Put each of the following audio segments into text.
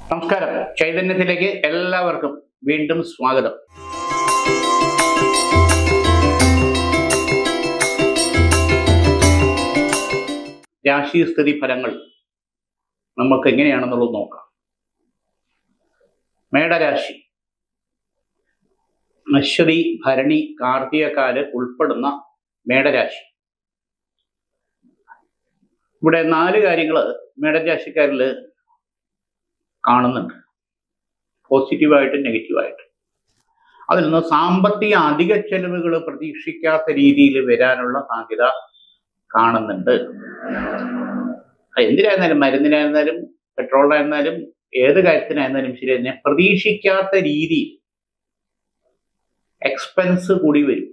നമസ്കാരം ചൈതന്യത്തിലേക്ക് എല്ലാവർക്കും വീണ്ടും സ്വാഗതം രാശിസ്ഥിതി ഫലങ്ങൾ നമുക്ക് എങ്ങനെയാണെന്നുള്ളത് നോക്കാം മേടരാശി അശ്വതി ഭരണി കാർത്തികക്കാല് ഉൾപ്പെടുന്ന മേടരാശി ഇവിടെ നാല് കാര്യങ്ങൾ മേടരാശിക്കാരിൽ കാണുന്നുണ്ട് പോസിറ്റീവായിട്ടും നെഗറ്റീവായിട്ടും അതിൽ നിന്ന് സാമ്പത്തിക അധിക ചെലവുകൾ പ്രതീക്ഷിക്കാത്ത രീതിയിൽ വരാനുള്ള സാധ്യത കാണുന്നുണ്ട് അത് എന്തിനായിരുന്നാലും മരുന്നിനായിരുന്നാലും പെട്രോളിനായിരുന്നാലും ഏത് കാര്യത്തിനായിരുന്നാലും ശരി തന്നെ പ്രതീക്ഷിക്കാത്ത രീതിയിൽ എക്സ്പെൻസ് കൂടി വരും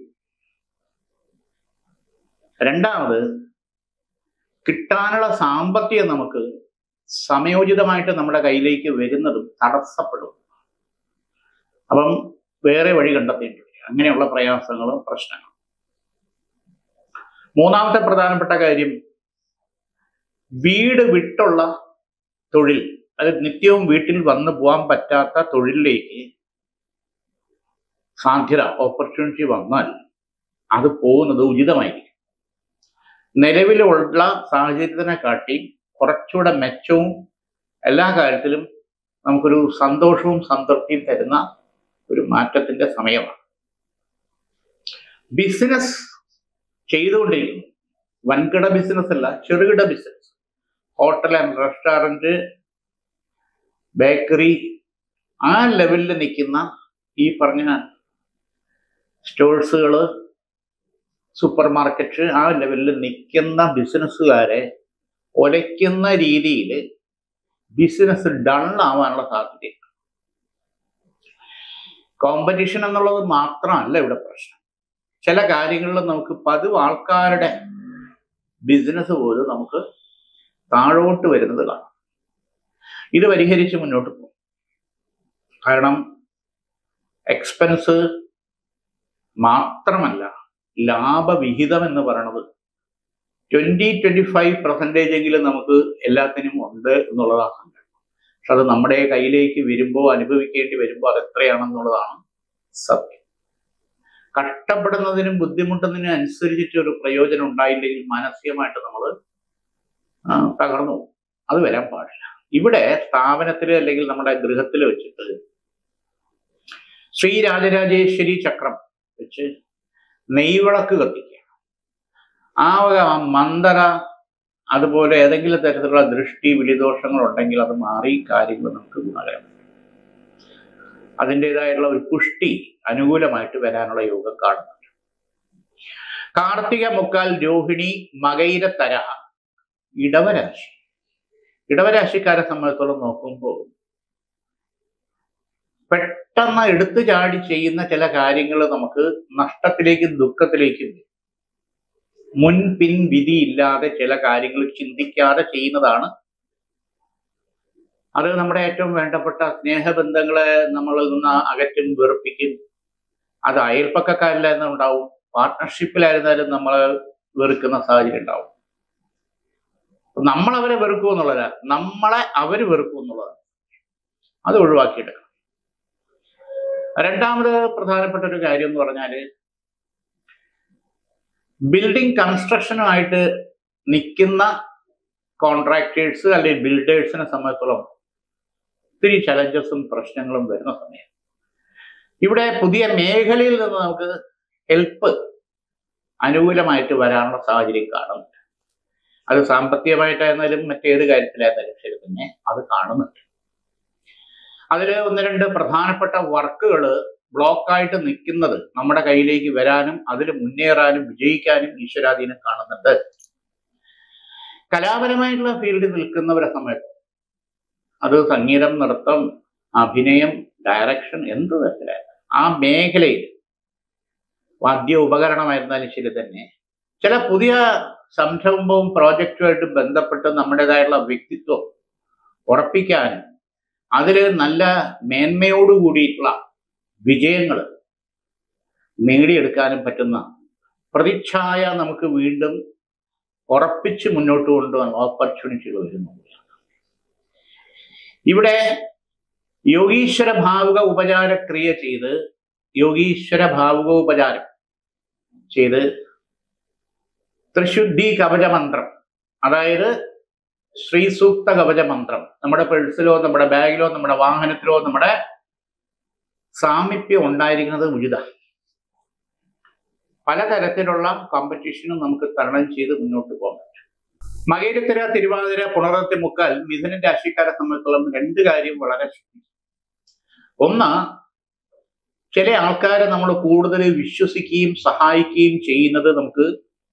രണ്ടാമത് കിട്ടാനുള്ള സാമ്പത്തികം നമുക്ക് സമയോചിതമായിട്ട് നമ്മുടെ കയ്യിലേക്ക് വരുന്നതും തടസ്സപ്പെടും അപ്പം വേറെ വഴി കണ്ടെത്തേണ്ടി വരും അങ്ങനെയുള്ള പ്രയാസങ്ങളും പ്രശ്നങ്ങളും മൂന്നാമത്തെ പ്രധാനപ്പെട്ട കാര്യം വീട് വിട്ടുള്ള തൊഴിൽ അത് നിത്യവും വീട്ടിൽ വന്നു പോകാൻ പറ്റാത്ത തൊഴിലിലേക്ക് സാധ്യത ഓപ്പർച്യൂണിറ്റി വന്നാൽ അത് പോകുന്നത് ഉചിതമായിരിക്കും നിലവിലുള്ള സാഹചര്യത്തിനെ കാട്ടി കുറച്ചുകൂടെ മെച്ചവും എല്ലാ കാര്യത്തിലും നമുക്കൊരു സന്തോഷവും സംതൃപ്തിയും തരുന്ന ഒരു മാറ്റത്തിന്റെ സമയമാണ് ബിസിനസ് ചെയ്തുകൊണ്ടിരിക്കുന്നു വൻകിട ബിസിനസ് അല്ല ചെറുകിട business hotel and restaurant bakery ആ ലെവലിൽ നിൽക്കുന്ന ഈ പറഞ്ഞ സ്റ്റോഴ്സുകൾ സൂപ്പർ മാർക്കറ്റ് ആ ലെവലിൽ നിൽക്കുന്ന ബിസിനസ്സുകാരെ ഒലയ്ക്കുന്ന രീതിയിൽ ബിസിനസ് ഡൺ ആവാനുള്ള സാധ്യതയുണ്ട് കോമ്പറ്റീഷൻ എന്നുള്ളത് മാത്രമല്ല ഇവിടെ പ്രശ്നം ചില കാര്യങ്ങളിൽ നമുക്ക് പതിവ് ആൾക്കാരുടെ ബിസിനസ് പോലും നമുക്ക് താഴോട്ട് വരുന്നത് കാണാം ഇത് പരിഹരിച്ച് മുന്നോട്ട് പോകും കാരണം എക്സ്പെൻസ് മാത്രമല്ല ലാഭവിഹിതം എന്ന് പറയണത് ട്വന്റി ട്വന്റി ഫൈവ് പെർസെൻറ്റേജ് എങ്കിലും നമുക്ക് എല്ലാത്തിനും ഉണ്ട് എന്നുള്ളതാണ് പക്ഷെ അത് നമ്മുടെ കയ്യിലേക്ക് വരുമ്പോൾ അനുഭവിക്കേണ്ടി വരുമ്പോൾ അത് എത്രയാണെന്നുള്ളതാണ് സത്യം കഷ്ടപ്പെടുന്നതിനും ബുദ്ധിമുട്ടുന്നതിനും അനുസരിച്ചിട്ട് ഒരു പ്രയോജനം ഉണ്ടായില്ലെങ്കിൽ മാനസികമായിട്ട് നമ്മൾ തകർന്നു പോകും അത് വരാൻ പാടില്ല ഇവിടെ സ്ഥാപനത്തിൽ അല്ലെങ്കിൽ നമ്മുടെ ഗൃഹത്തിൽ വെച്ചിട്ട് ശ്രീ രാജരാജേശ്വരി ചക്രം വെച്ച് നെയ്വിളക്ക് കത്തിക്കുക ആ വക മന്ദര അതുപോലെ ഏതെങ്കിലും തരത്തിലുള്ള ദൃഷ്ടി വിളിദോഷങ്ങൾ ഉണ്ടെങ്കിൽ അത് മാറി കാര്യങ്ങൾ നമുക്ക് ഗുണകരമാണ് അതിൻ്റെതായിട്ടുള്ള ഒരു പുഷ്ടി അനുകൂലമായിട്ട് വരാനുള്ള യോഗം കാണുന്നുണ്ട് കാർത്തിക മുക്കാൽ രോഹിണി മകൈരത്തര ഇടവരാശി ഇടവരാശിക്കാരെ സംബന്ധിച്ചോളം നോക്കുമ്പോൾ പെട്ടെന്ന് എടുത്തു ചാടി ചെയ്യുന്ന ചില കാര്യങ്ങൾ നമുക്ക് നഷ്ടത്തിലേക്കും ദുഃഖത്തിലേക്കും മുൻ പിൻ വിധിയില്ലാതെ ചില കാര്യങ്ങൾ ചിന്തിക്കാതെ ചെയ്യുന്നതാണ് അത് നമ്മുടെ ഏറ്റവും വേണ്ടപ്പെട്ട സ്നേഹബന്ധങ്ങളെ നമ്മളിൽ നിന്ന് അകറ്റും വെറുപ്പിക്കും അത് അയൽപ്പക്കക്കാരിലായിരുന്നു ഉണ്ടാവും പാർട്ട്ണർഷിപ്പിലായിരുന്നാലും നമ്മളെ വെറുക്കുന്ന സാഹചര്യം ഉണ്ടാവും നമ്മൾ അവരെ വെറുക്കും എന്നുള്ളതല്ല നമ്മളെ അവർ വെറുക്കും എന്നുള്ളതാണ് അത് ഒഴിവാക്കിയെടുക്കണം രണ്ടാമത് പ്രധാനപ്പെട്ട ഒരു കാര്യം എന്ന് പറഞ്ഞാല് ബിൽഡിംഗ് കൺസ്ട്രക്ഷനുമായിട്ട് നിൽക്കുന്ന കോൺട്രാക്ടേഴ്സ് അല്ലെങ്കിൽ ബിൽഡേഴ്സിനെ സംബന്ധിച്ചോളം ഒത്തിരി ചലഞ്ചസും പ്രശ്നങ്ങളും വരുന്ന സമയം ഇവിടെ പുതിയ മേഖലയിൽ നിന്ന് നമുക്ക് ഹെൽപ്പ് അനുകൂലമായിട്ട് വരാനുള്ള സാഹചര്യം കാണുന്നുണ്ട് അത് സാമ്പത്തികമായിട്ടായിരുന്നാലും മറ്റേത് കാര്യത്തിലായിരുന്നാലും ശരി തന്നെ അത് കാണുന്നുണ്ട് അതിൽ ഒന്ന് രണ്ട് പ്രധാനപ്പെട്ട വർക്കുകൾ ബ്ലോക്കായിട്ട് നിൽക്കുന്നത് നമ്മുടെ കയ്യിലേക്ക് വരാനും അതിൽ മുന്നേറാനും വിജയിക്കാനും ഈശ്വരാധീനം കാണുന്നുണ്ട് കലാപരമായിട്ടുള്ള ഫീൽഡിൽ നിൽക്കുന്നവരെ സമയത്ത് അത് സംഗീതം നൃത്തം അഭിനയം ഡയറക്ഷൻ എന്ത് തരത്തിലായിരുന്നു ആ മേഖലയിൽ വാദ്യ ഉപകരണമായിരുന്നാലും ശരി തന്നെ ചില പുതിയ സംരംഭവും പ്രോജക്റ്റുമായിട്ട് ബന്ധപ്പെട്ട് നമ്മുടേതായുള്ള വ്യക്തിത്വം ഉറപ്പിക്കാനും അതിൽ നല്ല മേന്മയോട് കൂടിയിട്ടുള്ള വിജയങ്ങൾ നേടിയെടുക്കാനും പറ്റുന്ന പ്രതിച്ഛായ നമുക്ക് വീണ്ടും ഉറപ്പിച്ച് മുന്നോട്ട് കൊണ്ടുപോകാൻ ഓപ്പർച്യൂണിറ്റികൾ വരുന്നു ഇവിടെ യോഗീശ്വര ഭാവുക ഉപചാര ക്രിയ ചെയ്ത് യോഗീശ്വര ഭാവുക ഉപചാരം ചെയ്ത് ത്രിശുദ്ധി കവച മന്ത്രം അതായത് ശ്രീസൂക്ത കവച മന്ത്രം നമ്മുടെ പേഴ്സിലോ നമ്മുടെ ബാഗിലോ നമ്മുടെ വാഹനത്തിലോ നമ്മുടെ സാമീപ്യം ഉണ്ടായിരിക്കുന്നത് ഉചിത പലതരത്തിലുള്ള കോമ്പറ്റീഷനും നമുക്ക് തരണം ചെയ്ത് മുന്നോട്ട് പോകാൻ പറ്റും മകയിരത്തിര തിരുവാതിര പുണർത്തി മുക്കാൽ മിഥുനൻ രാശിക്കാരെ സംബന്ധിച്ചോളം രണ്ട് കാര്യം വളരെ ശ്രദ്ധിക്കും ഒന്ന് ചില ആൾക്കാരെ നമ്മൾ കൂടുതൽ വിശ്വസിക്കുകയും സഹായിക്കുകയും ചെയ്യുന്നത് നമുക്ക്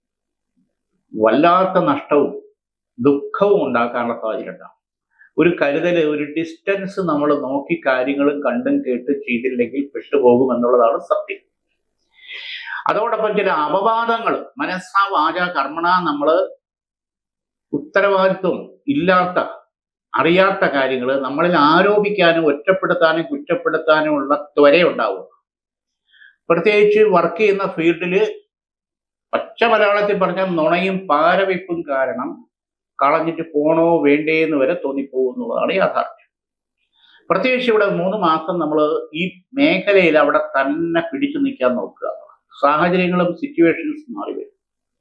വല്ലാത്ത നഷ്ടവും ദുഃഖവും ഉണ്ടാക്കാനുള്ള സാഹചര്യം ഉണ്ടാവും ഒരു കരുതല് ഒരു ഡിസ്റ്റൻസ് നമ്മൾ നോക്കി കാര്യങ്ങളും കണ്ടും കേട്ട് ചെയ്തില്ലെങ്കിൽ പെട്ടുപോകും എന്നുള്ളതാണ് സത്യം അതോടൊപ്പം ചില അപവാദങ്ങൾ മനസ്സാ വാച കർമ്മണ നമ്മൾ ഉത്തരവാദിത്വം ഇല്ലാത്ത അറിയാത്ത കാര്യങ്ങൾ നമ്മളിൽ ആരോപിക്കാനും ഒറ്റപ്പെടുത്താനും കുറ്റപ്പെടുത്താനും ഉള്ള ത്വര ഉണ്ടാവും പ്രത്യേകിച്ച് വർക്ക് ചെയ്യുന്ന ഫീൽഡിൽ പച്ച മലയാളത്തിൽ പറഞ്ഞ നുണയും പാരവയ്പ്പും കാരണം കളഞ്ഞിട്ട് പോണോ വേണ്ടേ എന്ന് വരെ തോന്നിപ്പോകും എന്നുള്ളതാണ് യാഥാർത്ഥ്യം പ്രത്യേകിച്ച് ഇവിടെ മൂന്ന് മാസം നമ്മൾ ഈ മേഖലയിൽ അവിടെ തന്നെ പിടിച്ചു നിൽക്കാൻ നോക്കുക സാഹചര്യങ്ങളും സിറ്റുവേഷൻസ് മാറി വരും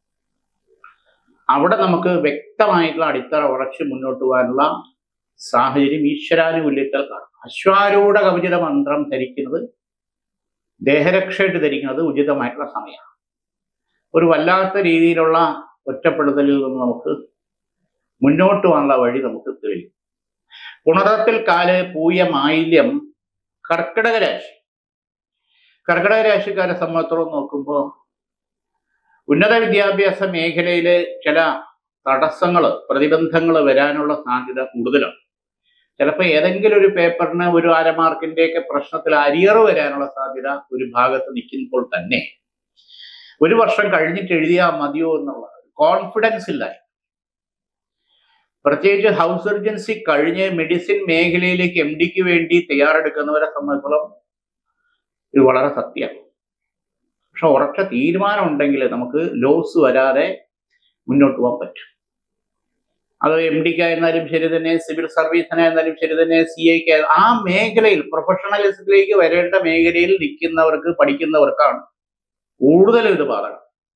അവിടെ നമുക്ക് വ്യക്തമായിട്ടുള്ള അടിത്തറ ഉറച്ച് മുന്നോട്ട് പോകാനുള്ള സാഹചര്യം ഈശ്വരാനുകൂല്യത്താൽ കാണും അശ്വാരൂഢ കവചിത മന്ത്രം ധരിക്കുന്നത് ദേഹരക്ഷയായിട്ട് ധരിക്കുന്നത് ഉചിതമായിട്ടുള്ള സമയമാണ് ഒരു വല്ലാത്ത രീതിയിലുള്ള ഒറ്റപ്പെടുത്തലിൽ നിന്ന് നമുക്ക് മുന്നോട്ട് പോകാനുള്ള വഴി നമുക്ക് തെളിയും പുണറത്തിൽ കാല് പൂയ മാലിന്യം കർക്കിടക രാശി കർക്കിടക രാശിക്കാരെ സംബന്ധിച്ചോളം നോക്കുമ്പോൾ ഉന്നത വിദ്യാഭ്യാസ മേഖലയിലെ ചില തടസ്സങ്ങൾ പ്രതിബന്ധങ്ങൾ വരാനുള്ള സാധ്യത കൂടുതലാണ് ചിലപ്പോൾ ഏതെങ്കിലും ഒരു പേപ്പറിന് ഒരു അരമാർക്കിന്റെയൊക്കെ പ്രശ്നത്തിൽ അരിയർ വരാനുള്ള സാധ്യത ഒരു ഭാഗത്ത് നിൽക്കുമ്പോൾ തന്നെ ഒരു വർഷം കഴിഞ്ഞിട്ട് എഴുതിയാൽ മതിയോ എന്നുള്ള കോൺഫിഡൻസ് ഇല്ലായി പ്രത്യേകിച്ച് ഹൗസ് സർജൻസി കഴിഞ്ഞ് മെഡിസിൻ മേഖലയിലേക്ക് എം ഡിക്ക് വേണ്ടി തയ്യാറെടുക്കുന്നവരെ സംബന്ധിച്ചോളം ഇത് വളരെ സത്യമാണ് പക്ഷെ ഉറച്ച തീരുമാനം ഉണ്ടെങ്കിൽ നമുക്ക് ലോസ് വരാതെ മുന്നോട്ട് പോകാൻ പറ്റും അത് എം ഡിക്കായിരുന്നാലും ശരി തന്നെ സിവിൽ സർവീസിനായിരുന്നാലും ശരി തന്നെ സി ഐക്ക് ആ മേഖലയിൽ പ്രൊഫഷണലിസത്തിലേക്ക് വരേണ്ട മേഖലയിൽ നിൽക്കുന്നവർക്ക് പഠിക്കുന്നവർക്കാണ് കൂടുതലും ഇത് ബാധകം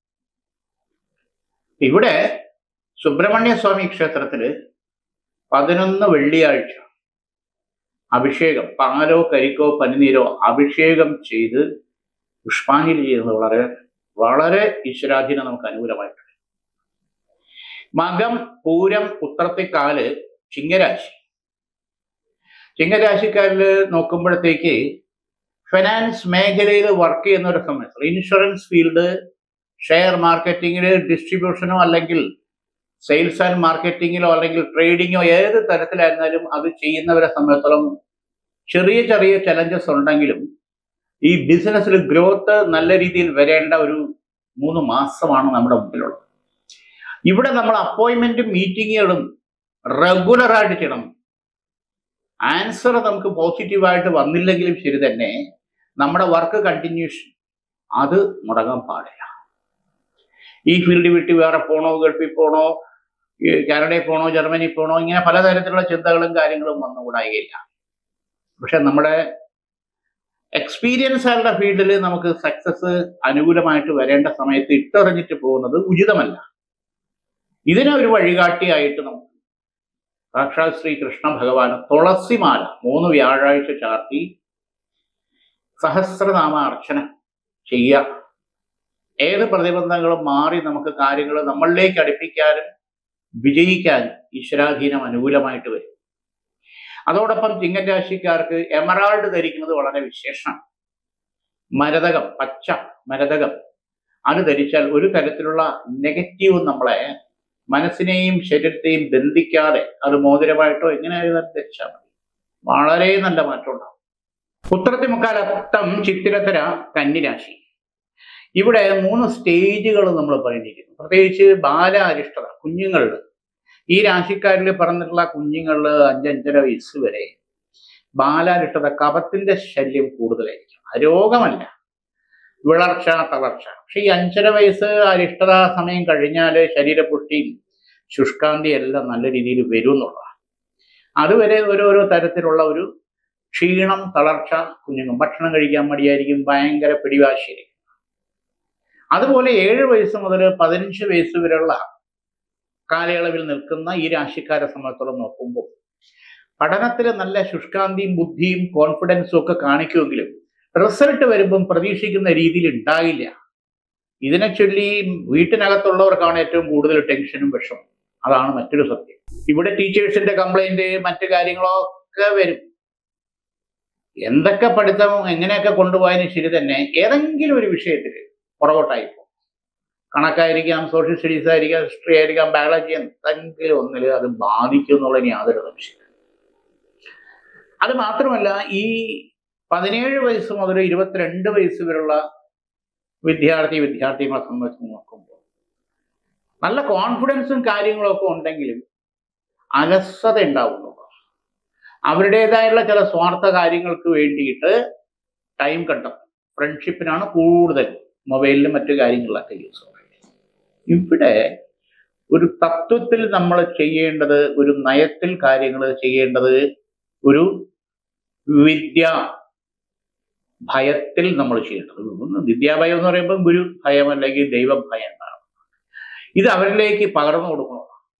ഇവിടെ സുബ്രഹ്മണ്യ സ്വാമി ക്ഷേത്രത്തില് പതിനൊന്ന് വെള്ളിയാഴ്ച അഭിഷേകം പാലോ കരിക്കോ പനിനീരോ അഭിഷേകം ചെയ്ത് പുഷ്പാഞ്ജലി ചെയ്യുന്നത് വളരെ വളരെ ഈശ്വരാധീനം നമുക്ക് അനുകൂലമായിട്ടുണ്ട് മകം പൂരം ഉത്രത്തിക്കാല് ചിങ്ങരാശി ചിങ്ങരാശിക്കാരിൽ നോക്കുമ്പോഴത്തേക്ക് ഫിനാൻസ് മേഖലയിൽ വർക്ക് ചെയ്യുന്നവരെ സംബന്ധിച്ച് ഇൻഷുറൻസ് ഫീൽഡ് ഷെയർ മാർക്കറ്റിങ്ങിൽ ഡിസ്ട്രിബ്യൂഷനോ അല്ലെങ്കിൽ സെയിൽസ് ആൻഡ് മാർക്കറ്റിങ്ങിലോ അല്ലെങ്കിൽ ട്രേഡിങ്ങോ ഏത് തരത്തിലായിരുന്നാലും അത് ചെയ്യുന്നവരെ സംബന്ധിച്ചിടത്തോളം ചെറിയ ചെറിയ ചലഞ്ചസ് ഉണ്ടെങ്കിലും ഈ ബിസിനസ്സിൽ ഗ്രോത്ത് നല്ല രീതിയിൽ വരേണ്ട ഒരു മൂന്ന് മാസമാണ് നമ്മുടെ മുമ്പിലുള്ളത് ഇവിടെ നമ്മൾ അപ്പോയിന്റ്മെന്റും മീറ്റിങ്ങുകളും റെഗുലറായിട്ട് ചെയ്യണം ആൻസർ നമുക്ക് പോസിറ്റീവായിട്ട് വന്നില്ലെങ്കിലും ശരി തന്നെ നമ്മുടെ വർക്ക് കണ്ടിന്യൂഷൻ അത് മുടങ്ങാൻ പാടില്ല ഈ ഫീൽഡ് വിട്ട് വേറെ പോണോ ഗൾഫിൽ പോണോ ഈ കാനഡയിൽ പോണോ ജർമ്മനി പോണോ ഇങ്ങനെ പലതരത്തിലുള്ള ചിന്തകളും കാര്യങ്ങളും വന്നുകൂടായികയില്ല പക്ഷെ നമ്മുടെ എക്സ്പീരിയൻസ് ആയുള്ള ഫീൽഡിൽ നമുക്ക് സക്സസ് അനുകൂലമായിട്ട് വരേണ്ട സമയത്ത് ഇട്ടെറിഞ്ഞിട്ട് പോകുന്നത് ഉചിതമല്ല ഇതിനെ ഒരു വഴികാട്ടിയായിട്ട് നമുക്ക് സാക്ഷാത് ശ്രീ കൃഷ്ണ ഭഗവാന് തുളസിമാല മൂന്ന് വ്യാഴാഴ്ച ചാർത്തി സഹസ്രനാമ അർച്ചന ചെയ്യുക ഏത് പ്രതിബന്ധങ്ങളും മാറി നമുക്ക് കാര്യങ്ങൾ നമ്മളിലേക്ക് അടുപ്പിക്കാനും വിജയിക്കാനും ഈശ്വരാധീനം അനുകൂലമായിട്ട് വരും അതോടൊപ്പം ചിങ്ങൻ രാശിക്കാർക്ക് എമറാൾഡ് ധരിക്കുന്നത് വളരെ വിശേഷമാണ് മരതകം പച്ച മരതകം അത് ധരിച്ചാൽ ഒരു തരത്തിലുള്ള നെഗറ്റീവ് നമ്മളെ മനസ്സിനെയും ശരീരത്തെയും ബന്ധിക്കാതെ അത് മോതിരമായിട്ടോ എങ്ങനെയായാലും ധരിച്ചാൽ മതി വളരെ നല്ല മാറ്റം ഉണ്ടാവും ഉത്തരത്തിമുക്കാൽ അത്തം ചിത്തിരത്തര കന്നിരാശി ഇവിടെ മൂന്ന് സ്റ്റേജുകൾ നമ്മൾ പറഞ്ഞിരിക്കുന്നു പ്രത്യേകിച്ച് ബാല അരിഷ്ടത കുഞ്ഞുങ്ങളുടെ ഈ രാശിക്കാരിൽ പറഞ്ഞിട്ടുള്ള കുഞ്ഞുങ്ങളിൽ അഞ്ചഞ്ചര വയസ്സ് വരെ ബാലാരിഷ്ടത കഫത്തിന്റെ ശല്യം കൂടുതലായിരിക്കും അത് രോഗമല്ല വിളർച്ച തളർച്ച പക്ഷെ ഈ അഞ്ചര വയസ്സ് അരിഷ്ടത സമയം കഴിഞ്ഞാൽ ശരീരപുഷ്ടിയും ശുഷ്കാന്തി എല്ലാം നല്ല രീതിയിൽ വരും എന്നുള്ളതാണ് അതുവരെ ഓരോരോ തരത്തിലുള്ള ഒരു ക്ഷീണം തളർച്ച കുഞ്ഞുങ്ങൾ ഭക്ഷണം കഴിക്കാൻ മടിയായിരിക്കും ഭയങ്കര പിടിവാശിയായിരിക്കും അതുപോലെ ഏഴ് വയസ്സ് മുതൽ പതിനഞ്ച് വയസ്സ് വരെയുള്ള കാലയളവിൽ നിൽക്കുന്ന ഈ രാശിക്കാരെ സംബന്ധിച്ചോളം നോക്കുമ്പോൾ പഠനത്തിൽ നല്ല ശുഷ്കാന്തിയും ബുദ്ധിയും കോൺഫിഡൻസും ഒക്കെ കാണിക്കുമെങ്കിലും റിസൾട്ട് വരുമ്പം പ്രതീക്ഷിക്കുന്ന രീതിയിൽ ഉണ്ടാകില്ല ഇതിനെ ചൊല്ലി വീട്ടിനകത്തുള്ളവർക്കാണ് ഏറ്റവും കൂടുതൽ ടെൻഷനും വിഷമം അതാണ് മറ്റൊരു സത്യം ഇവിടെ ടീച്ചേഴ്സിന്റെ കംപ്ലൈന്റ് മറ്റു കാര്യങ്ങളൊക്കെ വരും എന്തൊക്കെ പഠിത്തം എങ്ങനെയൊക്കെ കൊണ്ടുപോയതിന് ശരി തന്നെ ഏതെങ്കിലും ഒരു വിഷയത്തിൽ പുറകോട്ടായി പോകും കണക്കായിരിക്കാം സോഷ്യൽ സ്റ്റഡീസ് ആയിരിക്കാം ഹിസ്റ്ററി ആയിരിക്കാം ബയോളജി എന്തെങ്കിലും ഒന്നിൽ അത് ബാധിക്കും എന്നുള്ളതിന് യാതൊരു സംശയം അത് മാത്രമല്ല ഈ പതിനേഴ് വയസ്സ് മുതൽ ഇരുപത്തിരണ്ട് വയസ്സ് വരെയുള്ള വിദ്യാർത്ഥി വിദ്യാർത്ഥികളെ സംബന്ധിച്ച് നോക്കുമ്പോൾ നല്ല കോൺഫിഡൻസും കാര്യങ്ങളും ഒക്കെ ഉണ്ടെങ്കിലും അലസത ഉണ്ടാവുന്നു അവരുടേതായുള്ള ചില സ്വാർത്ഥ കാര്യങ്ങൾക്ക് വേണ്ടിയിട്ട് ടൈം കണ്ടെത്തും ഫ്രണ്ട്ഷിപ്പിനാണ് കൂടുതൽ മൊബൈലിലും മറ്റു കാര്യങ്ങളിലൊക്കെ യൂസ് ചെയ്യുന്നത് ഇവിടെ ഒരു തത്വത്തിൽ നമ്മൾ ചെയ്യേണ്ടത് ഒരു നയത്തിൽ കാര്യങ്ങൾ ചെയ്യേണ്ടത് ഒരു വിദ്യ ഭയത്തിൽ നമ്മൾ ചെയ്യേണ്ടത് വിദ്യാഭയം എന്ന് പറയുമ്പോൾ ഗുരു ഭയം അല്ലെങ്കിൽ ദൈവഭയം എന്നാണ് ഇത് അവരിലേക്ക് പകർന്നു കൊടുക്കണം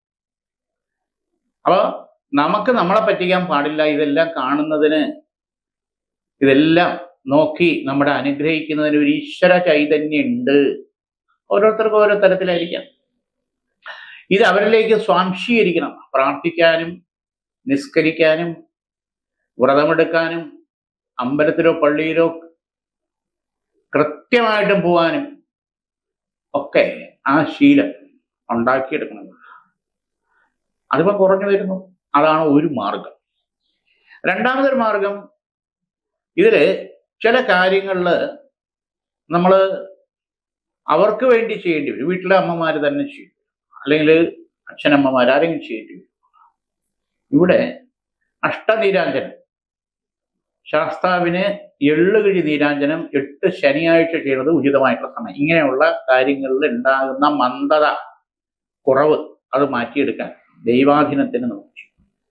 അപ്പൊ നമുക്ക് നമ്മളെ പറ്റിക്കാൻ പാടില്ല ഇതെല്ലാം കാണുന്നതിന് ഇതെല്ലാം നോക്കി നമ്മുടെ അനുഗ്രഹിക്കുന്നതിന് ഒരു ഈശ്വര ചൈതന്യം ഉണ്ട് ഓരോരുത്തർക്കും ഓരോ തരത്തിലായിരിക്കാം ഇത് അവരിലേക്ക് സ്വാംശീകരിക്കണം പ്രാർത്ഥിക്കാനും നിസ്കരിക്കാനും വ്രതമെടുക്കാനും അമ്പലത്തിലോ പള്ളിയിലോ കൃത്യമായിട്ടും പോവാനും ഒക്കെ ആ ശീലം ഉണ്ടാക്കിയെടുക്കണം അതിപ്പോ കുറഞ്ഞു വരുന്നു അതാണ് ഒരു മാർഗം രണ്ടാമതൊരു മാർഗം ഇതില് ചില കാര്യങ്ങളിൽ നമ്മൾ അവർക്ക് വേണ്ടി ചെയ്യേണ്ടി വരും വീട്ടിലെ അമ്മമാർ തന്നെ ചെയ്യും അല്ലെങ്കിൽ അച്ഛനമ്മമാർ ആരെങ്കിലും ചെയ്യേണ്ടി വരും ഇവിടെ അഷ്ടനീരാഞ്ജനം ശാസ്താവിന് എള്ളുകിഴി നീരാഞ്ജനം എട്ട് ശനിയാഴ്ച ചെയ്യുന്നത് ഉചിതമായിട്ടുള്ള സമയം ഇങ്ങനെയുള്ള കാര്യങ്ങളിൽ ഉണ്ടാകുന്ന മന്ദത കുറവ് അത് മാറ്റിയെടുക്കാൻ ദൈവാധീനത്തിന് നമുക്ക് ചെയ്യും.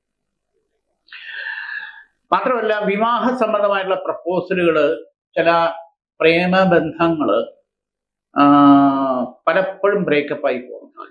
മാത്രമല്ല വിവാഹ സംബന്ധമായിട്ടുള്ള പ്രപ്പോസലുകൾ ചില പ്രേമബന്ധങ്ങൾ പലപ്പോഴും ബ്രേക്കപ്പ് ആയി പോകുന്നത്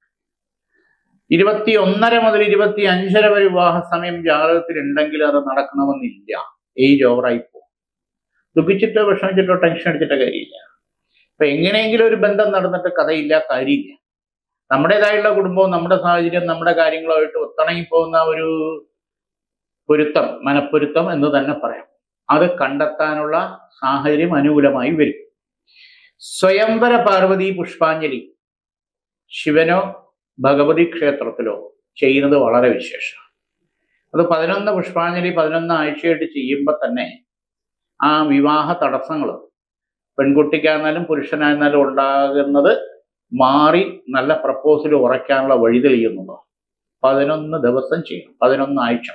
ഇരുപത്തി ഒന്നര മുതൽ ഇരുപത്തി അഞ്ചര വരെ വിവാഹ സമയം ജാതകത്തിൽ ഉണ്ടെങ്കിൽ അത് നടക്കണമെന്നില്ല ഏജ് ഓവറായി പോകും ദുഃഖിച്ചിട്ടോ വിഷമിച്ചിട്ടോ ടെൻഷൻ അടിച്ചിട്ടോ കാര്യമില്ല അപ്പൊ എങ്ങനെയെങ്കിലും ഒരു ബന്ധം നടന്നിട്ട് കഥയില്ല കാര്യമില്ല നമ്മുടേതായുള്ള കുടുംബവും നമ്മുടെ സാഹചര്യം നമ്മുടെ കാര്യങ്ങളുമായിട്ട് ഒത്തിണങ്ങി പോകുന്ന ഒരു പൊരുത്തം മനപ്പൊരുത്തം എന്ന് തന്നെ പറയാം അത് കണ്ടെത്താനുള്ള സാഹചര്യം അനുകൂലമായി വരും സ്വയംവര പാർവതി പുഷ്പാഞ്ജലി ശിവനോ ഭഗവതി ക്ഷേത്രത്തിലോ ചെയ്യുന്നത് വളരെ വിശേഷം അത് പതിനൊന്ന് പുഷ്പാഞ്ജലി പതിനൊന്ന് ആഴ്ചയായിട്ട് ചെയ്യുമ്പോൾ തന്നെ ആ വിവാഹ തടസ്സങ്ങൾ പെൺകുട്ടിക്കായിരുന്നാലും പുരുഷനായിരുന്നാലും ഉണ്ടാകുന്നത് മാറി നല്ല പ്രപ്പോസൽ ഉറയ്ക്കാനുള്ള വഴി തെളിയുന്നത് പതിനൊന്ന് ദിവസം ചെയ്യണം പതിനൊന്ന് ആഴ്ച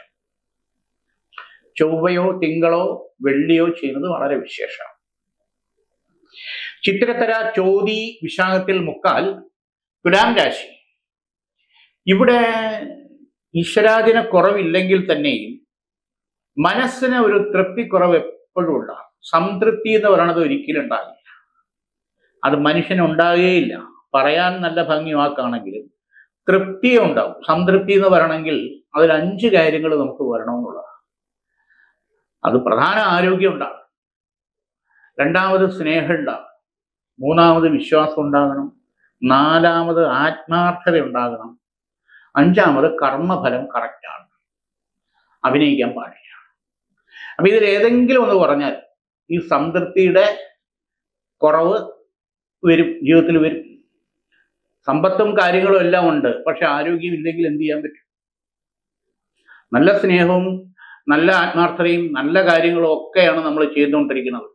ചൊവ്വയോ തിങ്കളോ വെള്ളിയോ ചെയ്യുന്നത് വളരെ വിശേഷമാണ് ചിത്രത്തര ചോതി വിശാഖത്തിൽ മുക്കാൽ തുലാം രാശി ഇവിടെ ഈശ്വരാധീന കുറവില്ലെങ്കിൽ തന്നെയും മനസ്സിന് ഒരു തൃപ്തിക്കുറവ് എപ്പോഴും ഉണ്ടാകും സംതൃപ്തി എന്ന് പറയുന്നത് ഒരിക്കലും ഉണ്ടാകില്ല അത് മനുഷ്യന് ഉണ്ടാകുകയില്ല പറയാൻ നല്ല ഭംഗി വാക്കാണെങ്കിലും തൃപ്തിയെ ഉണ്ടാവും സംതൃപ്തി എന്ന് പറയണമെങ്കിൽ അതിൽ അഞ്ച് കാര്യങ്ങൾ നമുക്ക് വരണമെന്നുള്ളതാണ് അത് പ്രധാന ആരോഗ്യം ഉണ്ടാകണം രണ്ടാമത് സ്നേഹം ഉണ്ടാകണം മൂന്നാമത് വിശ്വാസം ഉണ്ടാകണം നാലാമത് ആത്മാർത്ഥത ഉണ്ടാകണം അഞ്ചാമത് കർമ്മഫലം കറക്റ്റാണ് അഭിനയിക്കാൻ പാടില്ല അപ്പൊ ഇതിൽ ഏതെങ്കിലും ഒന്ന് പറഞ്ഞാൽ ഈ സംതൃപ്തിയുടെ കുറവ് വരും ജീവിതത്തിൽ വരും സമ്പത്തും കാര്യങ്ങളും എല്ലാം ഉണ്ട് പക്ഷെ ആരോഗ്യം ഇല്ലെങ്കിൽ എന്ത് ചെയ്യാൻ പറ്റും നല്ല സ്നേഹവും നല്ല ആത്മാർത്ഥതയും നല്ല കാര്യങ്ങളും ഒക്കെയാണ് നമ്മൾ ചെയ്തുകൊണ്ടിരിക്കുന്നത്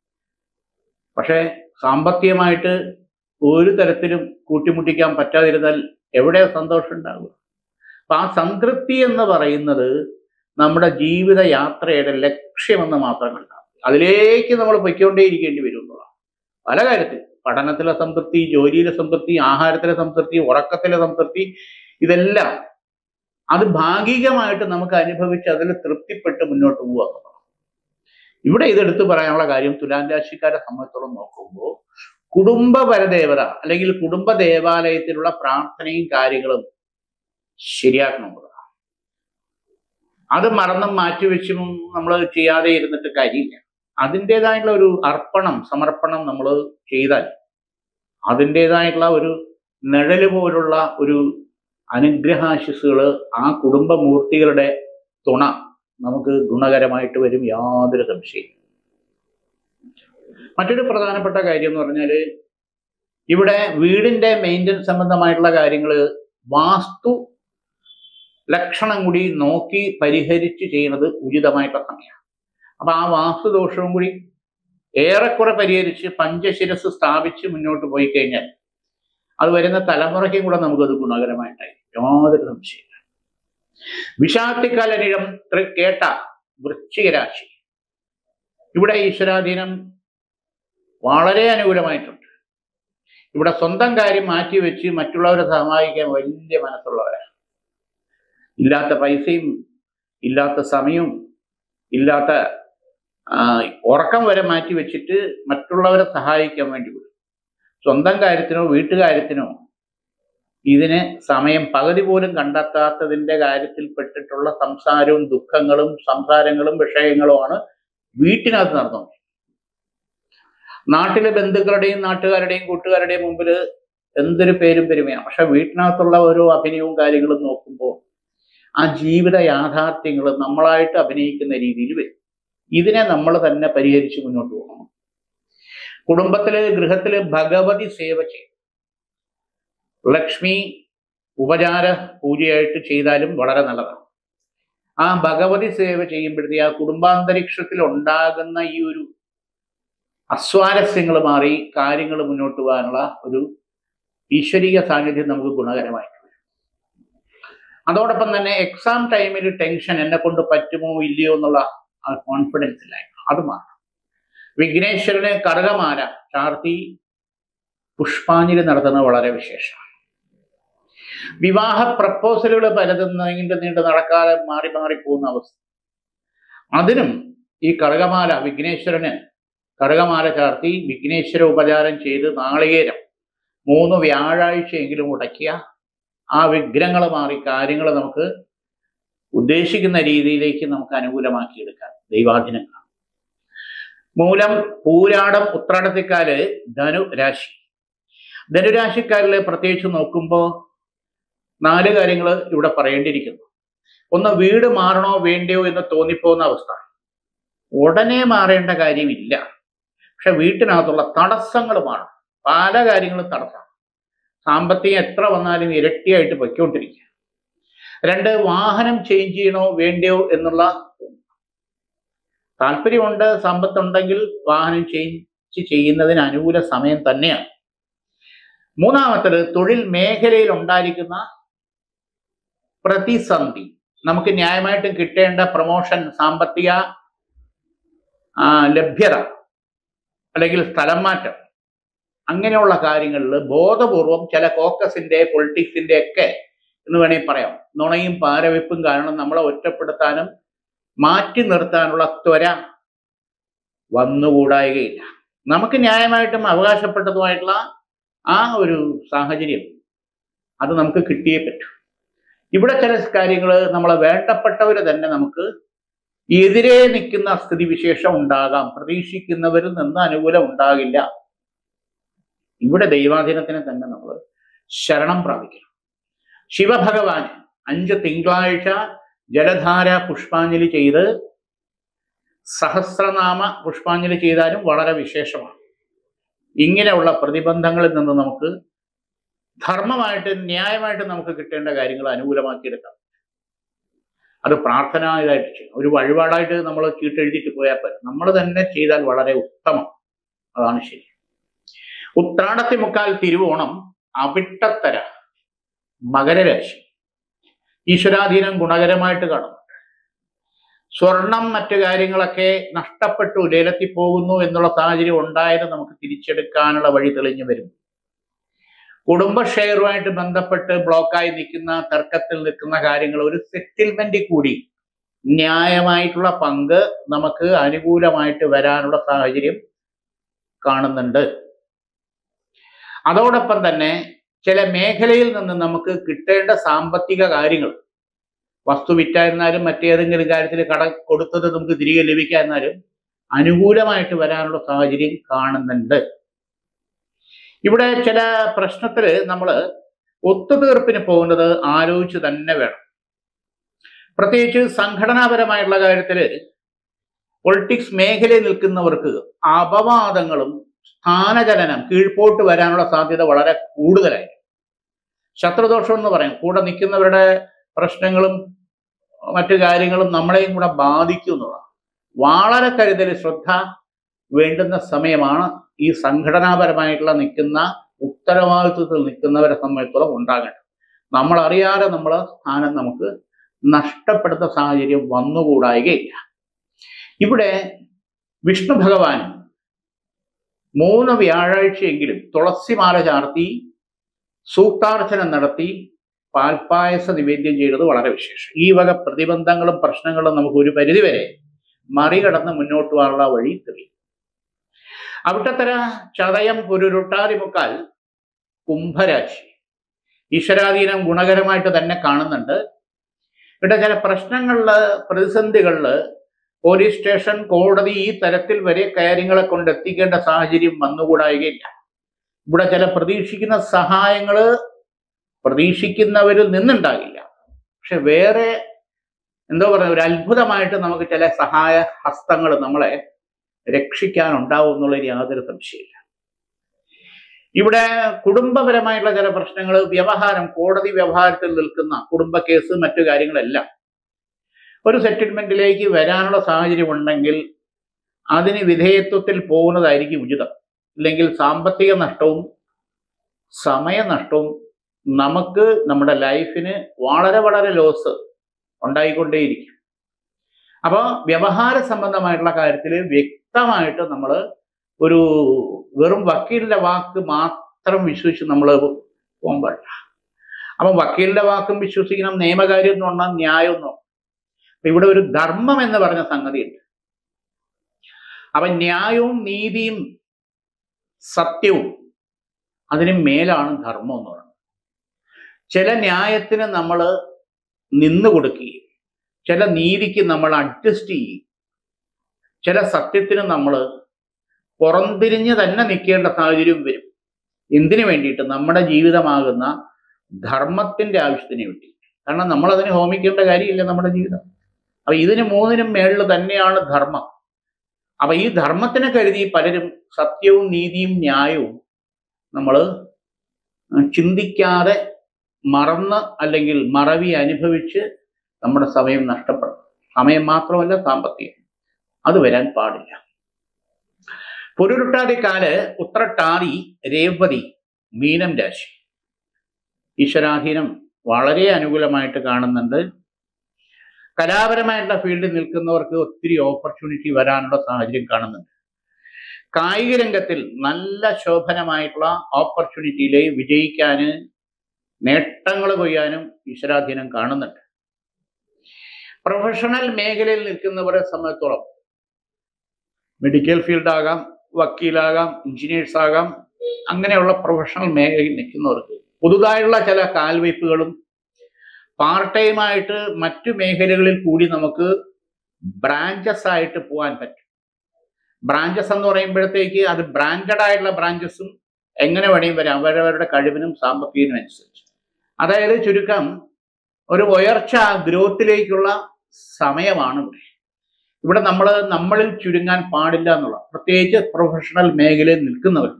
പക്ഷേ സാമ്പത്തികമായിട്ട് ഒരു തരത്തിലും കൂട്ടിമുട്ടിക്കാൻ പറ്റാതിരുന്നാൽ എവിടെ സന്തോഷം ഉണ്ടാകുക അപ്പൊ ആ സംതൃപ്തി എന്ന് പറയുന്നത് നമ്മുടെ ജീവിത യാത്രയുടെ ലക്ഷ്യമെന്ന് മാത്രം കണ്ടാൽ അതിലേക്ക് നമ്മൾ പൊയ്ക്കൊണ്ടേയിരിക്കേണ്ടി വരും എന്നുള്ളതാണ് പല കാര്യത്തിൽ പഠനത്തിലെ സംതൃപ്തി ജോലിയിലെ സംതൃപ്തി ആഹാരത്തിലെ സംതൃപ്തി ഉറക്കത്തിലെ സംതൃപ്തി ഇതെല്ലാം അത് ഭാഗികമായിട്ട് നമുക്ക് അനുഭവിച്ച് അതിൽ തൃപ്തിപ്പെട്ട് മുന്നോട്ട് പോവുക എന്നുള്ളതാണ് ഇവിടെ ഇതെടുത്ത് പറയാനുള്ള കാര്യം തുലാം രാശിക്കാരെ സംബന്ധിച്ചോളം നോക്കുമ്പോൾ കുടുംബ പരദേവത അല്ലെങ്കിൽ കുടുംബ ദേവാലയത്തിലുള്ള പ്രാർത്ഥനയും കാര്യങ്ങളും ശരിയാക്കണമെന്നുള്ളതാണ് അത് മറന്നും മാറ്റിവെച്ചും നമ്മൾ ചെയ്യാതെ ഇരുന്നിട്ട് കാര്യമില്ല അതിൻ്റെതായിട്ടുള്ള ഒരു അർപ്പണം സമർപ്പണം നമ്മൾ ചെയ്താൽ അതിൻ്റെതായിട്ടുള്ള ഒരു നിഴല് പോലുള്ള ഒരു അനുഗ്രഹാശിസുകൾ ആ കുടുംബമൂർത്തികളുടെ തുണ നമുക്ക് ഗുണകരമായിട്ട് വരും യാതൊരു സംശയം മറ്റൊരു പ്രധാനപ്പെട്ട കാര്യം എന്ന് പറഞ്ഞാൽ ഇവിടെ വീടിന്റെ മെയിൻ്റനൻസ് സംബന്ധമായിട്ടുള്ള കാര്യങ്ങൾ വാസ്തു ലക്ഷണം കൂടി നോക്കി പരിഹരിച്ച് ചെയ്യുന്നത് ഉചിതമായിട്ടുള്ള സമയമാണ് അപ്പൊ ആ വാസ്തുദോഷവും കൂടി ഏറെക്കുറെ പരിഹരിച്ച് പഞ്ചശിരസ് സ്ഥാപിച്ച് മുന്നോട്ട് പോയി കഴിഞ്ഞാൽ അത് വരുന്ന തലമുറയ്ക്കും കൂടെ നമുക്കത് ഗുണകരമായിട്ടായിരിക്കും യാതൊരു സംശയമില്ല വിഷാത്തിക്കാലനിഴം കേട്ട വൃശ്ചികരാശി ഇവിടെ ഈശ്വരാധീനം വളരെ അനുകൂലമായിട്ടുണ്ട് ഇവിടെ സ്വന്തം കാര്യം മാറ്റിവെച്ച് മറ്റുള്ളവരെ സഹായിക്കാൻ വലിയ മനസ്സുള്ളവരാണ് ഇല്ലാത്ത പൈസയും ഇല്ലാത്ത സമയവും ഇല്ലാത്ത ആ, ഉറക്കം വരെ മാറ്റി വെച്ചിട്ട് മറ്റുള്ളവരെ സഹായിക്കാൻ വേണ്ടി വിടും സ്വന്തം കാര്യത്തിനോ വീട്ടുകാര്യത്തിനോ ഇതിന് സമയം പകുതി പോലും കണ്ടെത്താത്തതിന്റെ കാര്യത്തിൽ പെട്ടിട്ടുള്ള സംസാരവും ദുഃഖങ്ങളും സംസാരങ്ങളും വിഷയങ്ങളുമാണ് വീട്ടിനകത്ത് നടന്നത് നാട്ടിലെ ബന്ധുക്കളുടെയും നാട്ടുകാരുടെയും കൂട്ടുകാരുടെയും മുമ്പിൽ എന്തൊരു പേരും പെരുമയാണ് പക്ഷെ വീട്ടിനകത്തുള്ള ഓരോ അഭിനയവും കാര്യങ്ങളും നോക്കുമ്പോൾ ആ ജീവിത യാഥാർത്ഥ്യങ്ങൾ നമ്മളായിട്ട് അഭിനയിക്കുന്ന രീതിയിൽ വരും ഇതിനെ നമ്മൾ തന്നെ പരിഹരിച്ച് മുന്നോട്ട് പോകണം കുടുംബത്തില് ഗൃഹത്തില് ഭഗവതി സേവ ചെയ്യും ലക്ഷ്മി ഉപചാര പൂജയായിട്ട് ചെയ്താലും വളരെ നല്ലതാണ് ആ ഭഗവതി സേവ ചെയ്യുമ്പോഴത്തേ ആ കുടുംബാന്തരീക്ഷത്തിൽ ഉണ്ടാകുന്ന ഈ ഒരു അസ്വാരസ്യങ്ങൾ മാറി കാര്യങ്ങൾ മുന്നോട്ട് പോകാനുള്ള ഒരു ഈശ്വരീയ സാന്നിധ്യം നമുക്ക് ഗുണകരമായിട്ട് വരും അതോടൊപ്പം തന്നെ എക്സാം ടൈമിൽ ടെൻഷൻ എന്നെ കൊണ്ട് പറ്റുമോ ഇല്ലയോ എന്നുള്ള ആ കോൺഫിഡൻസ് ഇല്ലായ്മ അത് മാറണം വിഘ്നേശ്വരന് കടകമാല ചാർത്തി പുഷ്പാഞ്ജലി നടത്തുന്നത് വളരെ വിശേഷമാണ് വിവാഹ പ്രപ്പോസലുകൾ പലതും നീണ്ടു നീണ്ടു നടക്കാതെ മാറി മാറി പോകുന്ന അവസ്ഥ അതിനും ഈ കടകമാല വിഘ്നേശ്വരന് കടകമാല ചാർത്തി വിഘ്നേശ്വര ഉപചാരം ചെയ്ത് നാളികേരം മൂന്ന് വ്യാഴാഴ്ചയെങ്കിലും ഉടക്കിയ ആ വിഗ്രഹങ്ങൾ മാറി കാര്യങ്ങൾ നമുക്ക് ഉദ്ദേശിക്കുന്ന രീതിയിലേക്ക് നമുക്ക് അനുകൂലമാക്കിയെടുക്കാം ദൈവാധീനം കാണാം മൂലം പൂരാടം ഉത്രാടത്തിക്കാല് ധനു രാശി ധനുരാശിക്കാരിൽ പ്രത്യേകിച്ച് നോക്കുമ്പോൾ നാല് കാര്യങ്ങൾ ഇവിടെ പറയേണ്ടിയിരിക്കുന്നു ഒന്ന് വീട് മാറണോ വേണ്ടയോ എന്ന് തോന്നിപ്പോകുന്ന അവസ്ഥ ഉടനെ മാറേണ്ട കാര്യമില്ല പക്ഷെ വീട്ടിനകത്തുള്ള തടസ്സങ്ങൾ മാറും പല കാര്യങ്ങളും തടസ്സം സാമ്പത്തികം എത്ര വന്നാലും ഇരട്ടിയായിട്ട് പൊയ്ക്കൊണ്ടിരിക്കുക രണ്ട് വാഹനം ചേഞ്ച് ചെയ്യണോ വേണ്ടയോ എന്നുള്ള താല്പര്യമുണ്ട് സമ്പത്തുണ്ടെങ്കിൽ വാഹനം ചേഞ്ച് ചെയ്യുന്നതിന് അനുകൂല സമയം തന്നെയാണ് മൂന്നാമത്തത് തൊഴിൽ മേഖലയിൽ ഉണ്ടായിരിക്കുന്ന പ്രതിസന്ധി നമുക്ക് ന്യായമായിട്ടും കിട്ടേണ്ട പ്രൊമോഷൻ സാമ്പത്തിക ആ, ലഭ്യത അല്ലെങ്കിൽ സ്ഥലം മാറ്റം അങ്ങനെയുള്ള കാര്യങ്ങളിൽ ബോധപൂർവം ചില കോക്കസിന്റെ പൊളിറ്റിക്സിന്റെ ഒക്കെ എന്ന് വേണമെങ്കിൽ പറയാം നുണയും പാരവെപ്പും കാരണം നമ്മളെ ഒറ്റപ്പെടുത്താനും മാറ്റി നിർത്താനുള്ള ത്വര വന്നുകൂടായികയില്ല നമുക്ക് ന്യായമായിട്ടും അവകാശപ്പെട്ടതുമായിട്ടുള്ള ആ ഒരു സാഹചര്യം അത് നമുക്ക് കിട്ടിയേ പറ്റൂ ഇവിടെ ചില കാര്യങ്ങൾ നമ്മളെ വേണ്ടപ്പെട്ടവർ തന്നെ നമുക്ക് എതിരെ നിൽക്കുന്ന സ്ഥിതിവിശേഷം ഉണ്ടാകാം പ്രതീക്ഷിക്കുന്നവരിൽ നിന്ന് അനുകൂലം ഉണ്ടാകില്ല ഇവിടെ ദൈവാധീനത്തിനെ തന്നെ നമ്മൾ ശരണം പ്രാപിക്കണം ശിവഭഗവാൻ അഞ്ച് തിങ്കളാഴ്ച ജലധാര പുഷ്പാഞ്ജലി ചെയ്ത് സഹസ്രനാമ പുഷ്പാഞ്ജലി ചെയ്താലും വളരെ വിശേഷമാണ് ഇങ്ങനെയുള്ള പ്രതിബന്ധങ്ങളിൽ നിന്ന് നമുക്ക് ധർമ്മമായിട്ട് ന്യായമായിട്ട് നമുക്ക് കിട്ടേണ്ട കാര്യങ്ങൾ അനുകൂലമാക്കിയെടുക്കാം അത് പ്രാർത്ഥന ഇതായിട്ട് ചെയ്യണം ഒരു വഴിപാടായിട്ട് നമ്മൾ ചീട്ടെഴുതിയിട്ട് പോയാൽ പറ്റും നമ്മൾ തന്നെ ചെയ്താൽ വളരെ ഉത്തമം അതാണ് ശരി ഉത്രാടത്തി മുക്കാൽ തിരുവോണം അവിട്ടത്തര മകരരാശി ഈശ്വരാധീനം ഗുണകരമായിട്ട് കാണും സ്വർണം മറ്റു കാര്യങ്ങളൊക്കെ നഷ്ടപ്പെട്ടു ലേലത്തിൽ പോകുന്നു എന്നുള്ള സാഹചര്യം ഉണ്ടായത് നമുക്ക് തിരിച്ചെടുക്കാനുള്ള വഴി തെളിഞ്ഞു വരും കുടുംബ ഷെയറുമായിട്ട് ബന്ധപ്പെട്ട് ബ്ലോക്കായി നിൽക്കുന്ന തർക്കത്തിൽ നിൽക്കുന്ന കാര്യങ്ങൾ ഒരു സെറ്റിൽമെന്റ് കൂടി ന്യായമായിട്ടുള്ള പങ്ക് നമുക്ക് അനുകൂലമായിട്ട് വരാനുള്ള സാഹചര്യം കാണുന്നുണ്ട് അതോടൊപ്പം തന്നെ ചില മേഖലയിൽ നിന്ന് നമുക്ക് കിട്ടേണ്ട സാമ്പത്തിക കാര്യങ്ങൾ വസ്തു വിറ്റായിരുന്നാലും മറ്റേതെങ്കിലും കാര്യത്തിൽ കട കൊടുത്തത് നമുക്ക് തിരികെ ലഭിക്കാതിരുന്നാലും അനുകൂലമായിട്ട് വരാനുള്ള സാഹചര്യം കാണുന്നുണ്ട് ഇവിടെ ചില പ്രശ്നത്തിൽ നമ്മൾ ഒത്തുതീർപ്പിന് പോകുന്നത് ആലോചിച്ച് തന്നെ വേണം പ്രത്യേകിച്ച് സംഘടനാപരമായിട്ടുള്ള കാര്യത്തിൽ പൊളിറ്റിക്സ് മേഖലയിൽ നിൽക്കുന്നവർക്ക് അപവാദങ്ങളും സ്ഥാനചലനം കീഴ്പോട്ട് വരാനുള്ള സാധ്യത വളരെ കൂടുതലായി ശത്രുദോഷം എന്ന് പറയും കൂടെ നിൽക്കുന്നവരുടെ പ്രശ്നങ്ങളും മറ്റു കാര്യങ്ങളും നമ്മളെയും കൂടെ ബാധിക്കും എന്നുള്ളതാണ് വളരെ കരുതൽ ശ്രദ്ധ വേണ്ടുന്ന സമയമാണ് ഈ സംഘടനാപരമായിട്ടുള്ള നിൽക്കുന്ന ഉത്തരവാദിത്വത്തിൽ നിൽക്കുന്നവരെ സംബന്ധിച്ചോളം ഉണ്ടാകേണ്ടത് നമ്മൾ അറിയാതെ നമ്മളെ സ്ഥാനം നമുക്ക് നഷ്ടപ്പെടുന്ന സാഹചര്യം വന്നുകൂടായികയില്ല ഇവിടെ വിഷ്ണു ഭഗവാൻ മൂന്ന് വ്യാഴാഴ്ചയെങ്കിലും തുളസിമാല ചാർത്തി സൂക്താർച്ചന നടത്തി പാൽപ്പായസ നിവേദ്യം ചെയ്തത് വളരെ വിശേഷം ഈ വക പ്രതിബന്ധങ്ങളും പ്രശ്നങ്ങളും നമുക്ക് ഒരു പരിധിവരെ മറികടന്ന് മുന്നോട്ട് പോകാനുള്ള വഴി തെളിയും അവിട്ടത്തര ചതയം പുരുരുട്ടാതിമുക്കാൽ കുംഭരാശി ഈശ്വരാധീനം ഗുണകരമായിട്ട് തന്നെ കാണുന്നുണ്ട് ഇവിടെ ചില പ്രശ്നങ്ങളില് പ്രതിസന്ധികളില് പോലീസ് സ്റ്റേഷൻ കോടതി ഈ തരത്തിൽ വരെ കാര്യങ്ങളെ കൊണ്ട് എത്തിക്കേണ്ട സാഹചര്യം വന്നുകൂടായികയില്ല ഇവിടെ ചില പ്രതീക്ഷിക്കുന്ന സഹായങ്ങള് പ്രതീക്ഷിക്കുന്നവരിൽ നിന്നുണ്ടാകില്ല പക്ഷെ വേറെ എന്തോ പറയുക ഒരു അത്ഭുതമായിട്ട് നമുക്ക് ചില സഹായ ഹസ്തങ്ങൾ നമ്മളെ രക്ഷിക്കാനുണ്ടാവും എന്നുള്ളതിൽ യാതൊരു സംശയമില്ല ഇവിടെ കുടുംബപരമായിട്ടുള്ള ചില പ്രശ്നങ്ങൾ വ്യവഹാരം കോടതി വ്യവഹാരത്തിൽ നിൽക്കുന്ന കുടുംബ കേസ് മറ്റു കാര്യങ്ങളെല്ലാം ഒരു സെറ്റിൽമെന്റിലേക്ക് വരാനുള്ള സാഹചര്യം ഉണ്ടെങ്കിൽ അതിന് വിധേയത്വത്തിൽ പോകുന്നതായിരിക്കും ഉചിതം ഇല്ലെങ്കിൽ സാമ്പത്തിക നഷ്ടവും സമയനഷ്ടവും നമുക്ക് നമ്മുടെ ലൈഫിന് വളരെ വളരെ ലോസ് ഉണ്ടായിക്കൊണ്ടേയിരിക്കും അപ്പോൾ വ്യവഹാര സംബന്ധമായിട്ടുള്ള കാര്യത്തിൽ വ്യക്തമായിട്ട് നമ്മൾ ഒരു വെറും വക്കീലിന്റെ വാക്ക് മാത്രം വിശ്വസിച്ച് നമ്മൾ പോകാൻ പാടില്ല അപ്പം വക്കീലിന്റെ വാക്കും വിശ്വസിക്കണം നിയമകാര്യം എന്ന് പറഞ്ഞാൽ ന്യായം എന്ന് പറഞ്ഞാൽ അപ്പൊ ഇവിടെ ഒരു ധർമ്മം എന്ന് പറഞ്ഞ സംഗതിയുണ്ട് അപ്പൊ ന്യായവും നീതിയും സത്യവും അതിന് മേലാണ് ധർമ്മം എന്ന് പറയുന്നത് ചില ന്യായത്തിന് നമ്മൾ നിന്നു കൊടുക്കുകയും ചില നീതിക്ക് നമ്മൾ അഡ്ജസ്റ്റ് ചെയ്യും ചില സത്യത്തിന് നമ്മൾ പുറംതിരിഞ്ഞ് തന്നെ നിൽക്കേണ്ട സാഹചര്യം വരും എന്തിനു വേണ്ടിയിട്ട് നമ്മുടെ ജീവിതമാകുന്ന ധർമ്മത്തിന്റെ ആവശ്യത്തിന് വേണ്ടി കാരണം നമ്മൾ അതിനെ ഹോമിക്കേണ്ട കാര്യമില്ല നമ്മുടെ ജീവിതം അപ്പൊ ഇതിന് മൂന്നിനും മേളിൽ തന്നെയാണ് ധർമ്മം അപ്പൊ ഈ ധർമ്മത്തിനെ കരുതി പലരും സത്യവും നീതിയും ന്യായവും നമ്മൾ ചിന്തിക്കാതെ മറന്ന് അല്ലെങ്കിൽ മറവി അനുഭവിച്ച് നമ്മുടെ സമയം നഷ്ടപ്പെടും സമയം മാത്രമല്ല സാമ്പത്തികം അത് വരാൻ പാടില്ല പൊരുരുട്ടാതിക്കാല് ഉത്രട്ടാതി രേവതി മീനം രാശി ഈശ്വരാധീനം വളരെ അനുകൂലമായിട്ട് കാണുന്നുണ്ട് കലാപരമായിട്ടുള്ള ഫീൽഡിൽ നിൽക്കുന്നവർക്ക് ഒത്തിരി ഓപ്പർച്യൂണിറ്റി വരാനുള്ള സാഹചര്യം കാണുന്നുണ്ട് കായിക രംഗത്തിൽ നല്ല ശോഭനമായിട്ടുള്ള ഓപ്പർച്യൂണിറ്റിയിലെ വിജയിക്കാന് നേട്ടങ്ങൾ കൊയ്യാനും ഈശ്വരാധീനം കാണുന്നുണ്ട് പ്രൊഫഷണൽ മേഖലയിൽ നിൽക്കുന്നവരെ സംബന്ധിച്ചോളം മെഡിക്കൽ ഫീൽഡ് ആകാം വക്കീലാകാം എഞ്ചിനീയേഴ്സ് ആകാം അങ്ങനെയുള്ള പ്രൊഫഷണൽ മേഖലയിൽ നിൽക്കുന്നവർക്ക് പുതുതായുള്ള ചില കാൽവയ്പ്പുകളും പാർട്ട് ടൈം ആയിട്ട് മറ്റു മേഖലകളിൽ കൂടി നമുക്ക് ബ്രാഞ്ചസ് ആയിട്ട് പോകാൻ പറ്റും ബ്രാഞ്ചസ് എന്ന് പറയുമ്പോഴത്തേക്ക് അത് ബ്രാൻഡഡ് ആയിട്ടുള്ള ബ്രാഞ്ചസും എങ്ങനെ വേണമെങ്കിൽ വരാം അവരവരുടെ കഴിവിനും സാമ്പത്തികത്തിനും അനുസരിച്ച് അതായത് ചുരുക്കം ഒരു ഉയർച്ച ഗ്രോത്തിലേക്കുള്ള സമയമാണ് ഇവിടെ ഇവിടെ നമ്മൾ നമ്മളിൽ ചുരുങ്ങാൻ പാടില്ല എന്നുള്ള പ്രത്യേകിച്ച് പ്രൊഫഷണൽ മേഖലയിൽ നിൽക്കുന്നവർക്ക്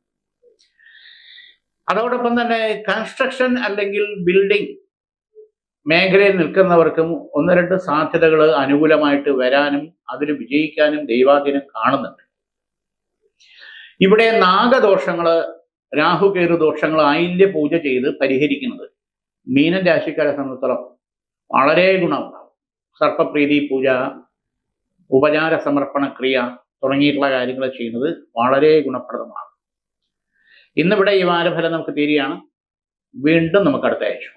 അതോടൊപ്പം തന്നെ കൺസ്ട്രക്ഷൻ അല്ലെങ്കിൽ ബിൽഡിംഗ് മേഖലയിൽ നിൽക്കുന്നവർക്കും ഒന്ന് രണ്ട് സാധ്യതകൾ അനുകൂലമായിട്ട് വരാനും അതിൽ വിജയിക്കാനും ദൈവാധീനം കാണുന്നുണ്ട് ഇവിടെ നാഗദോഷങ്ങൾ രാഹുകേതു ദോഷങ്ങൾ ആയില്യ പൂജ ചെയ്ത് പരിഹരിക്കുന്നത് മീനൻ രാശിക്കാരെ സംബന്ധിച്ചിടത്തോളം വളരെ ഗുണമുണ്ടാവും സർപ്പപ്രീതി പൂജ ഉപചാര സമർപ്പണ ക്രിയ തുടങ്ങിയിട്ടുള്ള കാര്യങ്ങൾ ചെയ്യുന്നത് വളരെ ഗുണപ്രദമാണ് ഇന്നിവിടെ ഈ വാരഫലം നമുക്ക് തീരുകയാണ് വീണ്ടും നമുക്ക് അടുത്ത ആഴ്ച